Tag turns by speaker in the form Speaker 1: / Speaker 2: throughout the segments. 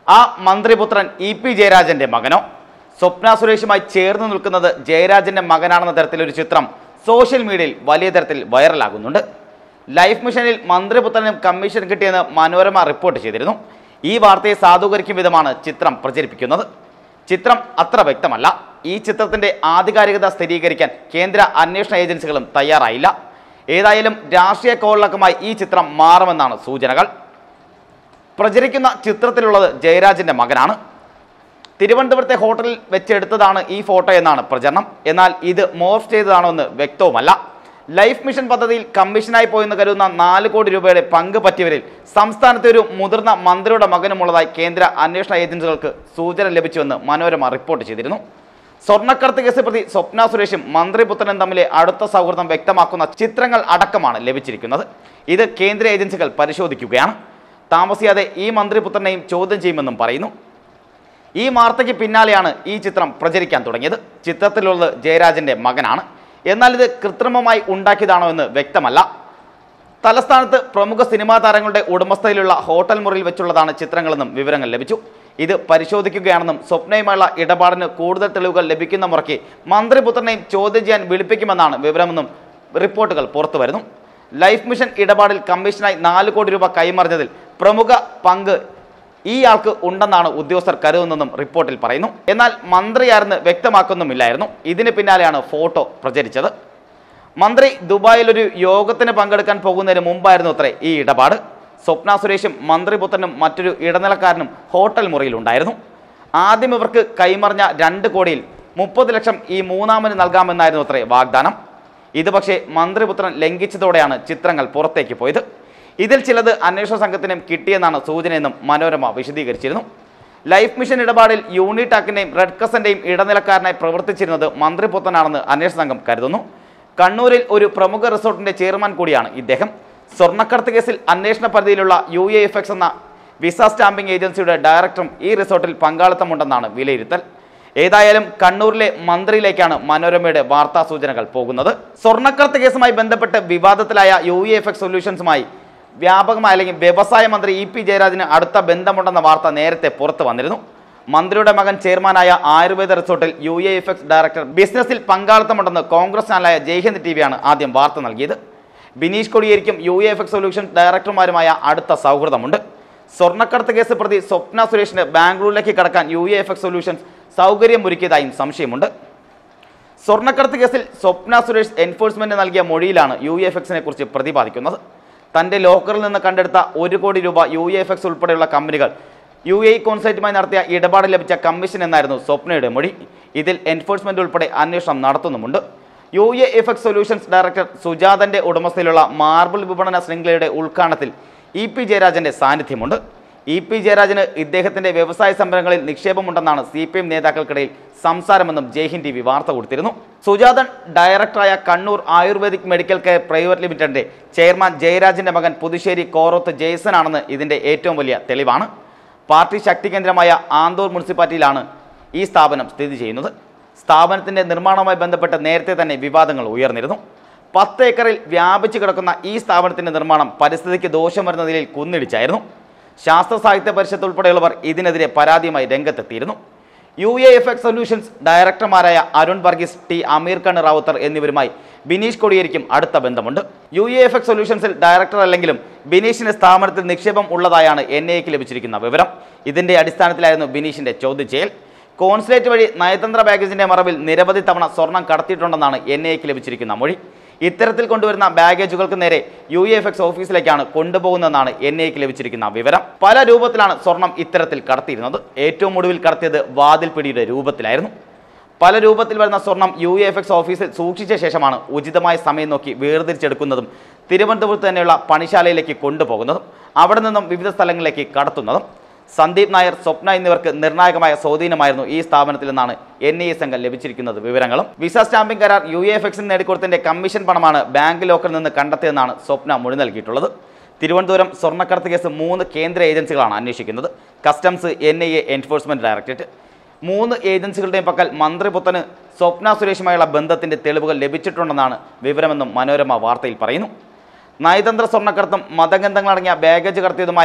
Speaker 1: ആ മന്ത്രിപുത്രൻ E P ജയരാജന്റെ മകനോ സ്വപ്ന സുരേഷുമായി ചേർന്ന് നിൽക്കുന്നത് ജയരാജന്റെ മകനാണെന്ന തരത്തിലൊരു ചിത്രം സോഷ്യൽ മീഡിയയിൽ വലിയ തരത്തിൽ വൈറലാകുന്നുണ്ട് ലൈഫ് മിഷനിൽ മന്ത്രിപുത്രനും കമ്മീഷൻ കിട്ടിയെന്ന് മനോരമ റിപ്പോർട്ട് ചെയ്തിരുന്നു ഈ വാർത്തയെ സാധൂകരിക്കും വിധമാണ് ചിത്രം പ്രചരിപ്പിക്കുന്നത് ചിത്രം അത്ര വ്യക്തമല്ല ഈ ചിത്രത്തിന്റെ ആധികാരികത സ്ഥിരീകരിക്കാൻ കേന്ദ്ര അന്വേഷണ ഏജൻസികളും തയ്യാറായില്ല ഏതായാലും രാഷ്ട്രീയ കോളിളക്കമായി ഈ ചിത്രം മാറുമെന്നാണ് സൂചനകൾ പ്രചരിക്കുന്ന ചിത്രത്തിലുള്ളത് ജയരാജന്റെ മകനാണ് തിരുവനന്തപുരത്തെ ഹോട്ടലിൽ വെച്ചെടുത്തതാണ് ഈ ഫോട്ടോ എന്നാണ് പ്രചരണം എന്നാൽ ഇത് മോർഫ് ചെയ്തതാണോ എന്ന് വ്യക്തവുമല്ല ലൈഫ് മിഷൻ പദ്ധതിയിൽ കമ്മീഷനായി പോയെന്ന് കരുതുന്ന നാല് കോടി രൂപയുടെ പങ്ക് പറ്റിയവരിൽ സംസ്ഥാനത്തെ ഒരു മുതിർന്ന മന്ത്രിയുടെ മകനുമുള്ളതായി കേന്ദ്ര അന്വേഷണ ഏജൻസികൾക്ക് സൂചന ലഭിച്ചുവെന്ന് മനോരമ റിപ്പോർട്ട് ചെയ്തിരുന്നു സ്വർണ്ണക്കടത്ത് കേസ് പ്രതി സ്വപ്ന സുരേഷും മന്ത്രിപുത്രനും തമ്മിലെ അടുത്ത സൗഹൃദം വ്യക്തമാക്കുന്ന ചിത്രങ്ങൾ അടക്കമാണ് ലഭിച്ചിരിക്കുന്നത് ഇത് കേന്ദ്ര ഏജൻസികൾ പരിശോധിക്കുകയാണ് താമസിയാതെ ഈ മന്ത്രിപുത്രനെയും ചോദ്യം ചെയ്യുമെന്നും പറയുന്നു ഈ വാർത്തയ്ക്ക് പിന്നാലെയാണ് ഈ ചിത്രം പ്രചരിക്കാൻ തുടങ്ങിയത് ചിത്രത്തിലുള്ളത് ജയരാജന്റെ മകനാണ് എന്നാൽ ഇത് കൃത്രിമമായി ഉണ്ടാക്കിയതാണോ എന്ന് വ്യക്തമല്ല തലസ്ഥാനത്ത് പ്രമുഖ സിനിമാ താരങ്ങളുടെ ഉടമസ്ഥയിലുള്ള ഹോട്ടൽ മുറിയിൽ വെച്ചുള്ളതാണ് ചിത്രങ്ങളെന്നും വിവരങ്ങൾ ലഭിച്ചു ഇത് പരിശോധിക്കുകയാണെന്നും സ്വപ്നയുമായുള്ള ഇടപാടിന് കൂടുതൽ തെളിവുകൾ ലഭിക്കുന്ന മുറയ്ക്ക് മന്ത്രിപുത്രനെയും ചോദ്യം ചെയ്യാൻ വിളിപ്പിക്കുമെന്നാണ് വിവരമെന്നും റിപ്പോർട്ടുകൾ പുറത്തു വരുന്നു ലൈഫ് മിഷൻ ഇടപാടിൽ കമ്മീഷനായി നാല് കോടി രൂപ കൈമറിഞ്ഞതിൽ പ്രമുഖ പങ്ക് ഈ ആൾക്ക് ഉണ്ടെന്നാണ് ഉദ്യോഗസ്ഥർ കരുതുന്നതെന്നും റിപ്പോർട്ടിൽ പറയുന്നു എന്നാൽ മന്ത്രിയാരെന്ന് വ്യക്തമാക്കുന്നുമില്ലായിരുന്നു ഇതിന് പിന്നാലെയാണ് ഫോട്ടോ പ്രചരിച്ചത് മന്ത്രി ദുബായിൽ ഒരു യോഗത്തിന് പങ്കെടുക്കാൻ പോകുന്നതിന് മുമ്പായിരുന്നു അത്രേ ഈ ഇടപാട് സ്വപ്ന സുരേഷും മന്ത്രിപുത്രനും മറ്റൊരു ഇടനിലക്കാരനും ഹോട്ടൽ മുറിയിലുണ്ടായിരുന്നു ആദ്യം ഇവർക്ക് കൈമറിഞ്ഞ രണ്ട് കോടിയിൽ മുപ്പത് ലക്ഷം ഈ മൂന്നാമന് നൽകാമെന്നായിരുന്നു അത്രേ വാഗ്ദാനം ഇത് പക്ഷേ മന്ത്രിപുത്രൻ ലംഘിച്ചതോടെയാണ് ചിത്രങ്ങൾ പുറത്തേക്ക് പോയത് ഇതിൽ ചിലത് അന്വേഷണ സംഘത്തിനും കിട്ടിയെന്നാണ് സൂചനയെന്നും മനോരമ വിശദീകരിച്ചിരുന്നു ലൈഫ് മിഷൻ ഇടപാടിൽ യൂണിടാക്കിന്റെയും റെഡ് ക്രസന്റെയും ഇടനിലക്കാരനായി പ്രവർത്തിച്ചിരുന്നത് മന്ത്രിപുത്രനാണെന്ന് അന്വേഷണ സംഘം കരുതുന്നു കണ്ണൂരിൽ ഒരു പ്രമുഖ റിസോർട്ടിന്റെ ചെയർമാൻ കൂടിയാണ് ഇദ്ദേഹം സ്വർണ്ണക്കടത്ത് കേസിൽ അന്വേഷണ പരിധിയിലുള്ള യു എ എഫ് എക്സ് എന്ന വിസ സ്റ്റാമ്പിംഗ് ഏജൻസിയുടെ ഡയറക്ടറും ഈ റിസോർട്ടിൽ പങ്കാളിത്തമുണ്ടെന്നാണ് വിലയിരുത്തൽ ഏതായാലും കണ്ണൂരിലെ മന്ത്രിയിലേക്കാണ് മനോരമയുടെ വാർത്താ സൂചനകൾ പോകുന്നത് സ്വർണ്ണക്കടത്ത് കേസുമായി ബന്ധപ്പെട്ട് വിവാദത്തിലായ യു എ എഫ് എക്സ് സൊല്യൂഷൻസുമായി വ്യാപകമായ അല്ലെങ്കിൽ വ്യവസായ മന്ത്രി ഇ പി ജയരാജന് അടുത്ത ബന്ധമുണ്ടെന്ന വാർത്ത നേരത്തെ പുറത്തു വന്നിരുന്നു മന്ത്രിയുടെ മകൻ ചെയർമാനായ ആയുർവേദ റിസോർട്ടിൽ U A F X director ബിസിനസ്സിൽ പങ്കാളിത്തമുണ്ടെന്ന് കോൺഗ്രസ് ചാനലായ ജയ്ഹിന്ദ് ടി വിയാണ് ആദ്യം വാർത്ത നൽകിയത് ബിനീഷ് കൊടിയേരിക്കും U A F X solution ഡയറക്ടർമാരുമായ അടുത്ത സൗഹൃദമുണ്ട് സ്വർണ്ണക്കടത്ത് കേസ് പ്രതി സ്വപ്ന സുരേഷിന് ബാംഗ്ലൂരിലേക്ക് കടക്കാൻ U A F X solutions സൗകര്യം ഒരുക്കിയതായും സംശയമുണ്ട് സ്വർണ്ണക്കടത്ത് കേസിൽ സ്വപ്ന സുരേഷ് എൻഫോഴ്സ്മെന്റ് നൽകിയ മൊഴിയിലാണ് യു എഫ് എക്സിനെ കുറിച്ച് പ്രതിപാദിക്കുന്നത് തന്റെ ലോക്കറിൽ നിന്ന് കണ്ടെടുത്ത ഒരു കോടി രൂപ യു എഫ് എക്സ് ഉൾപ്പെടെയുള്ള കമ്പനികൾ യു എ കോൺസൈറ്റുമായി നടത്തിയ ഇടപാട് ലഭിച്ച കമ്മീഷൻ എന്നായിരുന്നു സ്വപ്നയുടെ മൊഴി ഇതിൽ എൻഫോഴ്സ്മെന്റ് ഉൾപ്പെടെ അന്വേഷണം നടത്തുന്നുമുണ്ട് U A F X solutions director സുജാതന്റെ ഉടമസ്ഥയിലുള്ള മാർബിൾ വിപണന ശൃംഖലയുടെ ഉദ്ഘാടനത്തിൽ ഇ പി ജയരാജന്റെ സാന്നിധ്യമുണ്ട് ഇ പി ജയരാജന് ഇദ്ദേഹത്തിന്റെ വ്യവസായ സംരംഭങ്ങളിൽ നിക്ഷേപമുണ്ടെന്നാണ് സി പി എം നേതാക്കൾക്കിടയിൽ സംസാരമെന്നും ജയ്ഹിന്ദ് ടി വി വാർത്ത കൊടുത്തിരുന്നു സുജാതൻ ഡയറക്ടറായ Kannur ayurvedic medical care private ലിമിറ്റഡിന്റെ ചെയർമാൻ ജയരാജന്റെ മകൻ പുതുശ്ശേരി കോറോത്ത് ജെയ്സൺ ആണെന്ന് ഇതിന്റെ ഏറ്റവും വലിയ തെളിവാണ് പാർട്ടി ശക്തി കേന്ദ്രമായ ആന്തൂർ മുനിസിപ്പാലിറ്റിയിലാണ് ഈ സ്ഥാപനം സ്ഥിതി ചെയ്യുന്നത് സ്ഥാപനത്തിന്റെ നിർമ്മാണവുമായി ബന്ധപ്പെട്ട് നേരത്തെ തന്നെ വിവാദങ്ങൾ ഉയർന്നിരുന്നു പത്ത് ഏക്കറിൽ വ്യാപിച്ചു കിടക്കുന്ന ഈ സ്ഥാപനത്തിന്റെ നിർമ്മാണം പരിസ്ഥിതിക്ക് ദോഷം വരുന്ന നിലയിൽ കുന്നിടിച്ചായിരുന്നു ശാസ്ത്ര സാഹിത്യ പരിഷത്ത് ഉൾപ്പെടെയുള്ളവർ ഇതിനെതിരെ പരാതിയുമായി രംഗത്തെത്തിയിരുന്നു U A F X solutions ഡയറക്ടർമാരായ അരുൺ വർഗീസ് ടി അമീർ ഖാൻ റാവുത്തർ എന്നിവരുമായി ബിനീഷ് കൊടിയേരിക്കും അടുത്ത ബന്ധമുണ്ട് യു എ എഫ് എക്സ് സൊല്യൂഷൻസിൽ ഡയറക്ടർ അല്ലെങ്കിലും ബിനീഷിന് സ്ഥാപനത്തിൽ നിക്ഷേപം ഉള്ളതായാണ് എൻ ഐക്ക് ലഭിച്ചിരിക്കുന്ന വിവരം ഇതിന്റെ അടിസ്ഥാനത്തിലായിരുന്നു ബിനീഷിന്റെ ചോദ്യം ചെയ്യൽ കോൺസുലേറ്റ് വഴി നയതന്ത്ര ബാഗേജിന്റെ മറവിൽ നിരവധി തവണ സ്വർണം കടത്തിയിട്ടുണ്ടെന്നാണ് എൻ ഐക്ക് ലഭിച്ചിരിക്കുന്ന മൊഴി ഇത്തരത്തിൽ കൊണ്ടുവരുന്ന ബാഗേജുകൾക്ക് നേരെ യു എഫ് എക്സ് ഓഫീസിലേക്കാണ് കൊണ്ടുപോകുന്നതെന്നാണ് എൻ ഐക്ക് ലഭിച്ചിരിക്കുന്ന വിവരം പല രൂപത്തിലാണ് സ്വർണം ഇത്തരത്തിൽ കടത്തിയിരുന്നത് ഏറ്റവും ഒടുവിൽ കടത്തിയത് വാതിൽ പിടിയുടെ രൂപത്തിലായിരുന്നു പല രൂപത്തിൽ വരുന്ന സ്വർണം യു എഫ് എക്സ് ഓഫീസിൽ സൂക്ഷിച്ച ശേഷമാണ് ഉചിതമായ സമയം നോക്കി വേർതിരിച്ചെടുക്കുന്നതും തിരുവനന്തപുരത്ത് തന്നെയുള്ള പണിശാലയിലേക്ക് കൊണ്ടുപോകുന്നതും അവിടെ നിന്നും വിവിധ സ്ഥലങ്ങളിലേക്ക് കടത്തുന്നതും സന്ദീപ് നായർ സ്വപ്ന എന്നിവർക്ക് നിർണായകമായ സ്വാധീനമായിരുന്നു ഈ സ്ഥാപനത്തിൽ നിന്നാണ് എൻ ഐ എ സംഘം ലഭിച്ചിരിക്കുന്നത് വിവരങ്ങളും വിസ സ്റ്റാമ്പിംഗ് കരാർ യു എഫ് എക്സിന് നേടിക്കൊടുത്തതിന്റെ കമ്മീഷൻ പണമാണ് ബാങ്ക് ലോക്കറിൽ നിന്ന് കണ്ടെത്തിയതെന്നാണ് സ്വപ്ന മൊഴി നൽകിയിട്ടുള്ളത് തിരുവനന്തപുരം സ്വർണ്ണക്കടത്ത് കേസ് മൂന്ന് കേന്ദ്ര ഏജൻസികളാണ് അന്വേഷിക്കുന്നത് customs N I A enforcement directorate മൂന്ന് ഏജൻസികളുടെയും പക്കൽ മന്ത്രിപുത്തന് സ്വപ്ന സുരേഷുമായുള്ള ബന്ധത്തിന്റെ തെളിവുകൾ ലഭിച്ചിട്ടുണ്ടെന്നാണ് വിവരമെന്നും മനോരമ വാർത്തയിൽ പറയുന്നു നയതന്ത്ര സ്വർണ്ണക്കടത്തും മതഗന്ധങ്ങളടങ്ങിയ ബാഗേജ് കടത്തിയതുമായ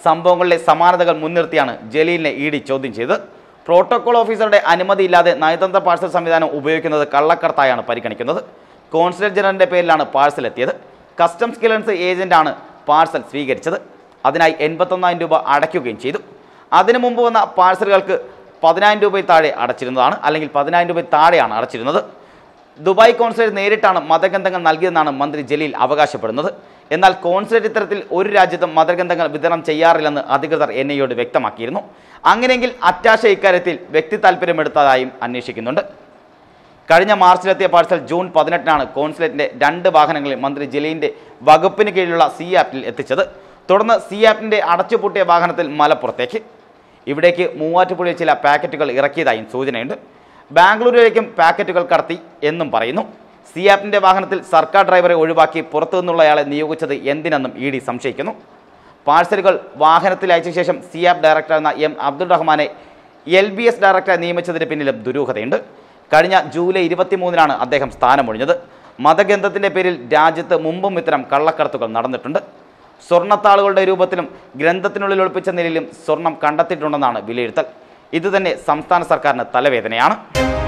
Speaker 1: സംഭവങ്ങളിലെ സമാനതകൾ മുൻനിർത്തിയാണ് ജലീലിനെ ഇ ഡി ചോദ്യം ചെയ്തത് പ്രോട്ടോകോൾ ഓഫീസറുടെ അനുമതിയില്ലാതെ നയതന്ത്ര പാഴ്സൽ സംവിധാനം ഉപയോഗിക്കുന്നത് കള്ളക്കടത്തായാണ് പരിഗണിക്കുന്നത് കോൺസുലേറ്റ് ജനറലിന്റെ പേരിലാണ് പാഴ്സൽ എത്തിയത് കസ്റ്റംസ് ക്ലിയറൻസ് ഏജന്റാണ് പാഴ്സൽ സ്വീകരിച്ചത് അതിനായി എൺപത്തൊന്നായിരം രൂപ അടയ്ക്കുകയും ചെയ്തു അതിനു മുമ്പ് വന്ന പാഴ്സലുകൾക്ക് പതിനായിരം രൂപയിൽ താഴെ അടച്ചിരുന്നതാണ് അല്ലെങ്കിൽ പതിനായിരം രൂപയിൽ താഴെയാണ് അടച്ചിരുന്നത് ദുബായ് കോൺസുലേറ്റ് നേരിട്ടാണ് മതഗ്രന്ഥങ്ങൾ നൽകിയതെന്നാണ് മന്ത്രി ജലീൽ അവകാശപ്പെടുന്നത് എന്നാൽ കോൺസുലേറ്റ് ഇത്തരത്തിൽ ഒരു രാജ്യത്തും മതഗ്രന്ഥങ്ങൾ വിതരണം ചെയ്യാറില്ലെന്ന് അധികൃതർ എൻ ഐയോട് വ്യക്തമാക്കിയിരുന്നു അങ്ങനെയെങ്കിൽ അറ്റാഷ ഇക്കാര്യത്തിൽ വ്യക്തി താല്പര്യമെടുത്തതായും അന്വേഷിക്കുന്നുണ്ട് കഴിഞ്ഞ മാർച്ചിലെത്തിയ പാഴ്സൽ ജൂൺ പതിനെട്ടിനാണ് കോൺസുലേറ്റിന്റെ രണ്ട് വാഹനങ്ങളിൽ മന്ത്രി ജലീലിന്റെ വകുപ്പിന് കീഴിലുള്ള സി ആപ്പിൽ എത്തിച്ചത് തുടർന്ന് സി ആപ്പിന്റെ അടച്ചുപൂട്ടിയ വാഹനത്തിൽ മലപ്പുറത്തേക്ക് ഇവിടേക്ക് മൂവാറ്റുപുഴയിൽ ചില പാക്കറ്റുകൾ ഇറക്കിയതായും സൂചനയുണ്ട് ബാംഗ്ലൂരിലേക്കും പാക്കറ്റുകൾ കടത്തി എന്നും പറയുന്നു സി ആപ്പിന്റെ വാഹനത്തിൽ സർക്കാർ ഡ്രൈവറെ ഒഴിവാക്കി പുറത്തുനിന്നുള്ളയാളെ നിയോഗിച്ചത് എന്തിനെന്നും ഇ ഡി സംശയിക്കുന്നു പാഴ്സലുകൾ വാഹനത്തിൽ അയച്ച ശേഷം സി ആപ്പ് ഡയറക്ടറായിരുന്ന എം അബ്ദുൾ റഹ്മാനെ എൽ ബി എസ് ഡയറക്ടറെ നിയമിച്ചതിന് പിന്നിലും ദുരൂഹതയുണ്ട് കഴിഞ്ഞ ജൂലൈ ഇരുപത്തിമൂന്നിനാണ് അദ്ദേഹം സ്ഥാനമൊഴിഞ്ഞത് മതഗ്രന്ഥത്തിന്റെ പേരിൽ രാജ്യത്ത് മുമ്പും ഇത്തരം കള്ളക്കടത്തുകൾ നടന്നിട്ടുണ്ട് സ്വർണ്ണത്താളുകളുടെ രൂപത്തിലും ഗ്രന്ഥത്തിനുള്ളിൽ ഒളിപ്പിച്ച നിലയിലും സ്വർണം കണ്ടെത്തിയിട്ടുണ്ടെന്നാണ് വിലയിരുത്തൽ ഇതുതന്നെ സംസ്ഥാന സർക്കാരിന് തലവേദനയാണ്